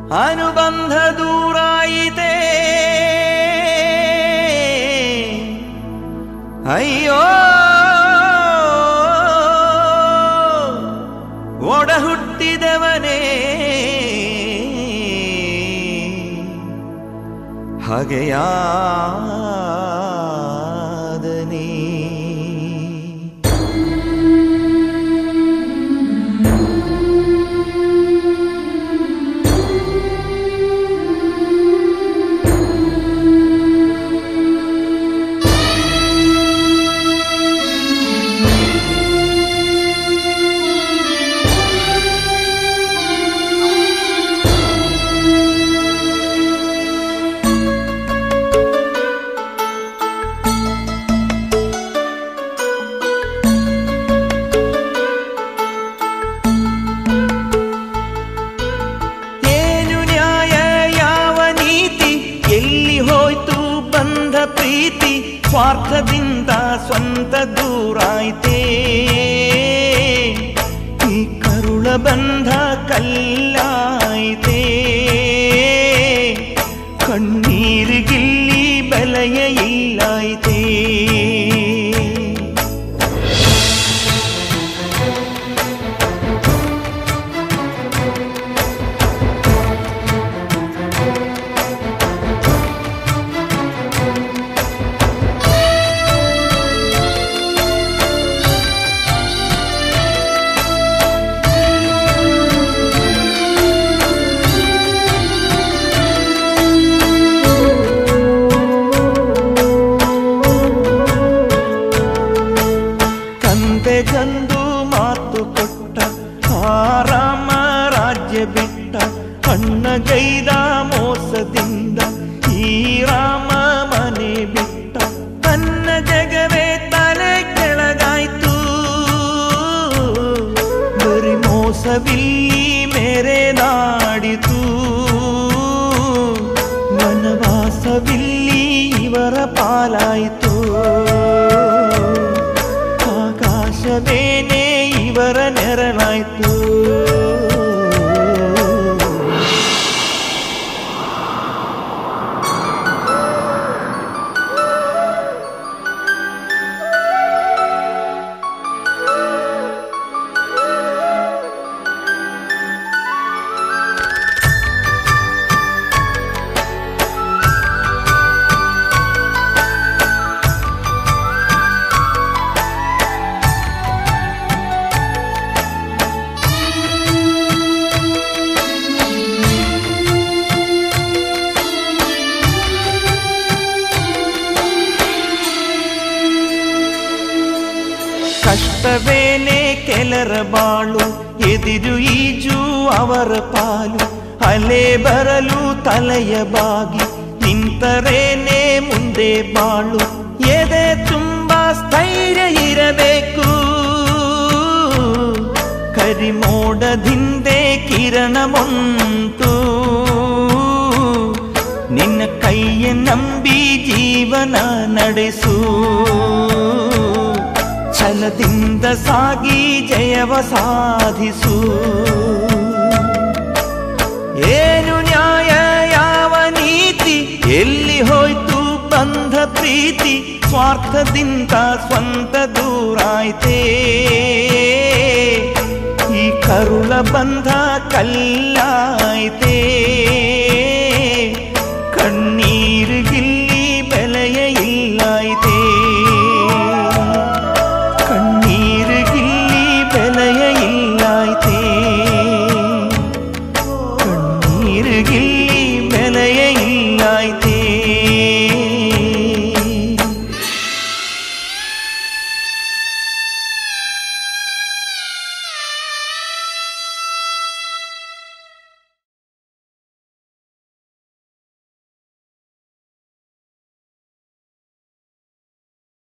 ಅನುಬಂಧ ದೂರಾಯಿತೆ ಅಯ್ಯೋ ಒಡ ಹುಟ್ಟಿದವನೇ ಹಗೆಯಾದನೇ ಏನು ನ್ಯಾಯ ಯಾವ ನೀತಿ ಎಲ್ಲಿ ಹೋಯ್ತು ಬಂದ ಪ್ರೀತಿ ಸ್ವಾರ್ಥದಿಂದ ಸ್ವಂತ ದೂರಾಯ್ತೇ ಈ ಕರುಳ ಬಂಧ ಕಲ್ಲಾಯ್ತೇ ಕಣ್ಣೀರಿಗಿಲ್ಲಿ ಬೆಲೆಯ ಇಲ್ಲಾಯ್ತೇ ತಂದೆಗಂದು ಮಾತು ಕೊಟ್ಟ ಆರಾಮ ರಾಜ್ಯ ಬಿಟ್ಟ ಅಣ್ಣಗೈದ ಮೋಸದಿಂದ ಈ ರಾಮ ಮನೆ ಬಿಟ್ಟ ತನ್ನ ಜಗವೇ ತಲೆ ಕೆಳಗಾಯ್ತು ಬರಿ ಮೋಸವಿಲ್ಲಿ ಮೇರೆ ನಾಡಿತು ವನವಾಸವಿಲ್ಲಿ ಇವರ ಪಾಲಾಯಿತು ಆಕಾಶವೇನೇ ಇವರ ನೆರಳಾಯ್ತು ಕಷ್ಟವೇನೆ ಕೆಲರ ಬಾಳು ಎದಿರು ಈಜು ಅವರ ಪಾಲು ಅಲೆ ಬರಲು ತಲೆಯ ಬಾಗಿ ನಿಂತರೇನೆ ಮುಂದೆ ಬಾಳು ಎದೆ ತುಂಬಾ ಸ್ಥೈರ್ಯ ಇರಬೇಕು ಕರಿಮೋಡದಿಂದೆ ಕಿರಣ ಉಂಟು ನಿನ್ನ ಕೈಯ ನಂಬಿ ಜೀವನ ನಡೆಸು ಛಲದಿಂದ ಸಾಗಿ ಜಯವ ಸಾಧಿಸು ಏನು ನ್ಯಾಯ ಯಾವ ನೀತಿ ಎಲ್ಲಿ ಹೋಯ್ತು ಬಂಧ ಪ್ರೀತಿ ಸ್ವಾರ್ಥದಿಂದ ಸ್ವಂತ ದೂರಾಯ್ತೇ ಈ ಕರುಳ ಬಂಧ ಕಲ್ಲಾಯ್ತೇ ಕಣ್ಣೀರಿಗಿಲ್ಲಿ ಬೆಲೆಯ ಇಲ್ಲಾಯ್ತೇ ಕಣ್ಣೀರಿಗಿಲ್ಲಿ ಬೆಲೆಯ ಇಲ್ಲಾಯ್ತೇ ಕಣ್ಣೀರಿಗಿಲ್ಲಿ